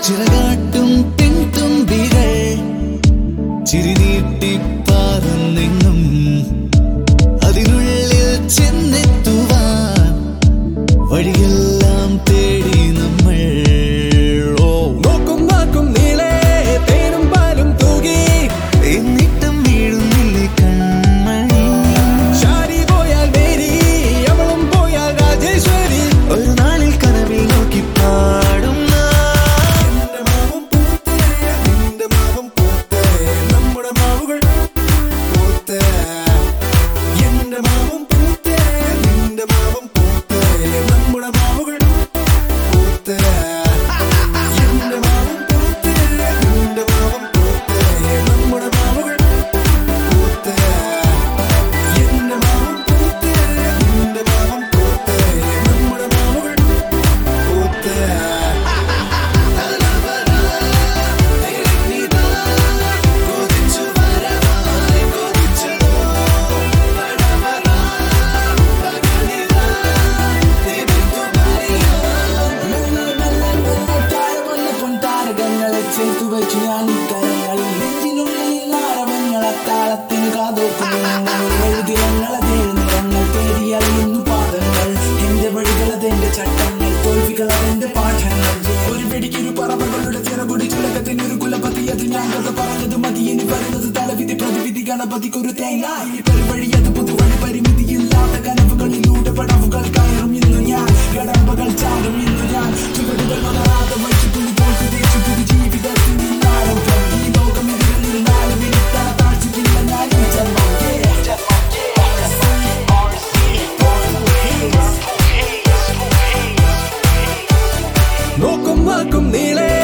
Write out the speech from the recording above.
ചിറകാട്ടും പിൻതുമ്പികൾ ചിരിനീട്ടി പാറുന്നെങ്ങും അതിനുള്ളിൽ ചെന്നെത്തുവാൻ വഴിയെല്ലാം തേടി നമ്മൾ ഓ നോക്കും നാക്കും നീളെ തേനും പാലും തൂകി എന്നിട്ടും വീഴുന്നില്ലേ കൺമണി ശാരി പോയാൽ മേരി അവളും പോയാൽ രാജേശ്വരി ഒരു നാളിൽ കനവിൽ നോക്കി പാടും നാം. എന്റെ മാവും പൂത്തേ നിന്റെ മാവും പൂത്തേ നമ്മുടെ മാവുകൾ പൂത്തേ എന്റെ മാവും പൂത്തേ നിന്റെ മാവും പൂത്തേ നമ്മുടെ മാവുകൾ പൂത്തേ എന്റെ മാവും പൂത്തേ നിന്റെ മാവും പൂത്തേ നമ്മുടെ മാവുകൾ പൂത്തേ എന്റെ മാവും പൂത്തേ നിന്റെ മാവും പൂത്തേ നമ്മുടെ മാവുകൾ പൂത്തേ താരകങ്ങളെ ചേർത്തു വെച്ചു ഞാൻ ഇക്കരങ്ങളിൽ നെഞ്ചിനുള്ളിൽ നാരവങ്ങളെ താളത്തിന് കാതോക്കുന്നു എഴുതിയങ്ങളെ തേഴുന്നിറങ്ങൾ തേടിയറിയുന്നു പാദങ്ങൾ എന്റെ വഴികളതെന്റെ ചട്ടങ്ങൾ തോൽവികളതെന്റെ പാഠങ്ങൾ ഒരു വെടിക്കൊരു പറവകളുടെ ചിറപൊടി ചുലകത്തിനൊരു കുലപതി അത് ഞാൻ കഥ പറഞ്ഞത് മതി ഇനി പറയുന്നത് തലവിധി പ്രതിവിധി ഗണപതിക്കൊരു തേങ്ങ ഈ പെരുവഴി അത് പുതുവഴി പരിമിതിയില്ലാത്ത കനവുകളിലൂടെ പടവുകൾ കയറും ഇന്നു ഞാൻ കടമ്പകൾ ചാടും ഇന്നു ഞാൻ ചുവടുകൾ വളരാതെ വഴിച്ചു പുലി പോൽ കുതിച്ചു പുതു ജീവിതത്തിൽ ആരംഭം ഈ ലോകം ഇതിൽ നിന്നാലും ഇനിത്തറ താഴ്ചയില്ല ഞാൻ ഈ ജന്മം Yeah. നോക്കും വാക്കും നീളേ